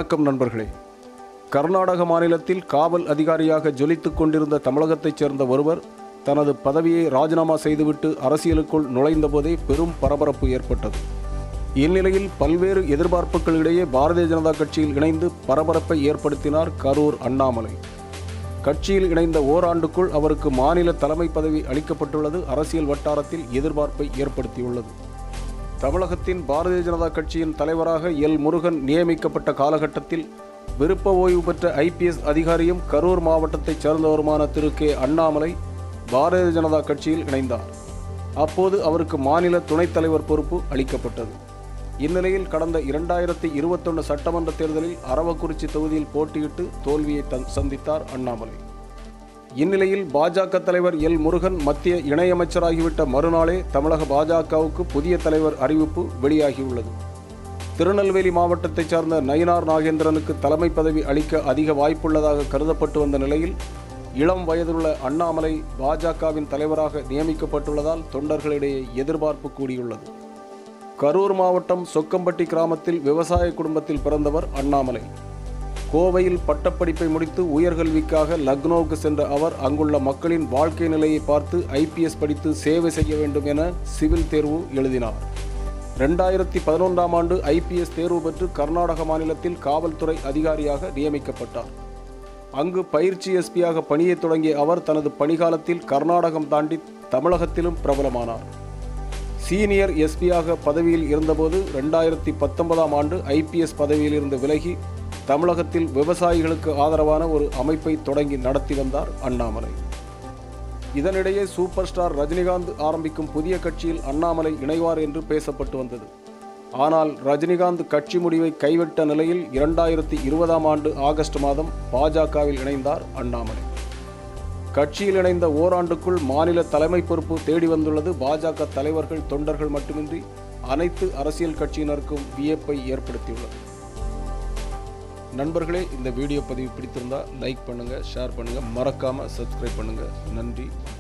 வணக்கம் நண்பர்களே கர்நாடக மாநிலத்தில் காவல் அதிகாரியாக ஜொலித்துக் கொண்டிருந்த தமிழகத்தைச் சேர்ந்த ஒருவர் தனது பதவியை ராஜினாமா செய்துவிட்டு அரசியலுக்குள் நுழைந்தபோதே பெரும் பரபரப்பு ஏற்பட்டது இந்நிலையில் பல்வேறு எதிர்பார்ப்புகளிடையே பாரதிய ஜனதா கட்சியில் இணைந்து பரபரப்பை ஏற்படுத்தினார் கரூர் அண்ணாமலை கட்சியில் இணைந்த ஓராண்டுக்குள் அவருக்கு மாநில தலைமை பதவி அளிக்கப்பட்டுள்ளது அரசியல் வட்டாரத்தில் எதிர்பார்ப்பை ஏற்படுத்தியுள்ளது தமிழகத்தின் பாரதிய ஜனதா கட்சியின் தலைவராக எல் முருகன் நியமிக்கப்பட்ட காலகட்டத்தில் விருப்ப ஓய்வு பெற்ற ஐபிஎஸ் அதிகாரியும் கரூர் மாவட்டத்தைச் சேர்ந்தவருமான திரு கே அண்ணாமலை பாரதிய ஜனதா கட்சியில் இணைந்தார் அப்போது அவருக்கு மாநில துணைத் தலைவர் பொறுப்பு அளிக்கப்பட்டது இந்நிலையில் கடந்த இரண்டாயிரத்தி இருபத்தொன்று சட்டமன்ற தேர்தலில் அரவக்குறிச்சி தொகுதியில் போட்டியிட்டு தோல்வியை தன் சந்தித்தார் அண்ணாமலை இந்நிலையில் பாஜக தலைவர் எல் முருகன் மத்திய இணையமைச்சராகிவிட்ட மறுநாளே தமிழக பாஜகவுக்கு புதிய தலைவர் அறிவிப்பு வெளியாகியுள்ளது திருநெல்வேலி மாவட்டத்தைச் சார்ந்த நயினார் நாகேந்திரனுக்கு தலைமை பதவி அளிக்க அதிக வாய்ப்புள்ளதாக கருதப்பட்டு வந்த நிலையில் இளம் வயதுள்ள அண்ணாமலை பாஜகவின் தலைவராக நியமிக்கப்பட்டுள்ளதால் தொண்டர்களிடையே எதிர்பார்ப்பு கூடியுள்ளது கரூர் மாவட்டம் சொக்கம்பட்டி கிராமத்தில் விவசாய குடும்பத்தில் பிறந்தவர் அண்ணாமலை கோவையில் பட்டப்படிப்பை முடித்து உயர்கல்விக்காக லக்னோவுக்கு சென்ற அவர் அங்குள்ள மக்களின் வாழ்க்கை நிலையை பார்த்து ஐபிஎஸ் படித்து சேவை செய்ய வேண்டும் என சிவில் தேர்வு எழுதினார் ரெண்டாயிரத்தி பதினொன்றாம் ஆண்டு ஐபிஎஸ் தேர்வு பெற்று கர்நாடக மாநிலத்தில் காவல்துறை அதிகாரியாக நியமிக்கப்பட்டார் அங்கு பயிற்சி எஸ்பியாக பணியை தொடங்கிய அவர் தனது பணிகாலத்தில் கர்நாடகம் தாண்டி தமிழகத்திலும் பிரபலமானார் சீனியர் எஸ்பியாக பதவியில் இருந்தபோது ரெண்டாயிரத்தி பத்தொன்பதாம் ஆண்டு ஐபிஎஸ் பதவியில் இருந்து விலகி தமிழகத்தில் விவசாயிகளுக்கு ஆதரவான ஒரு அமைப்பை தொடங்கி நடத்தி வந்தார் அண்ணாமலை இதனிடையே சூப்பர் ஸ்டார் ரஜினிகாந்த் ஆரம்பிக்கும் புதிய கட்சியில் அண்ணாமலை இணைவார் என்று பேசப்பட்டு வந்தது ஆனால் ரஜினிகாந்த் கட்சி முடிவை கைவிட்ட நிலையில் இரண்டாயிரத்தி இருபதாம் ஆண்டு ஆகஸ்ட் மாதம் பாஜகவில் இணைந்தார் அண்ணாமலை கட்சியில் இணைந்த ஓராண்டுக்குள் மாநில தலைமை பொறுப்பு தேடி வந்துள்ளது பாஜக தலைவர்கள் தொண்டர்கள் மட்டுமின்றி அனைத்து அரசியல் கட்சியினருக்கும் வியப்பை ஏற்படுத்தியுள்ளது நண்பர்களே இந்த வீடியோ பதிவு பிடித்திருந்தா லைக் பண்ணுங்க ஷேர் பண்ணுங்க மறக்காம சப்ஸ்கிரைப் பண்ணுங்க நன்றி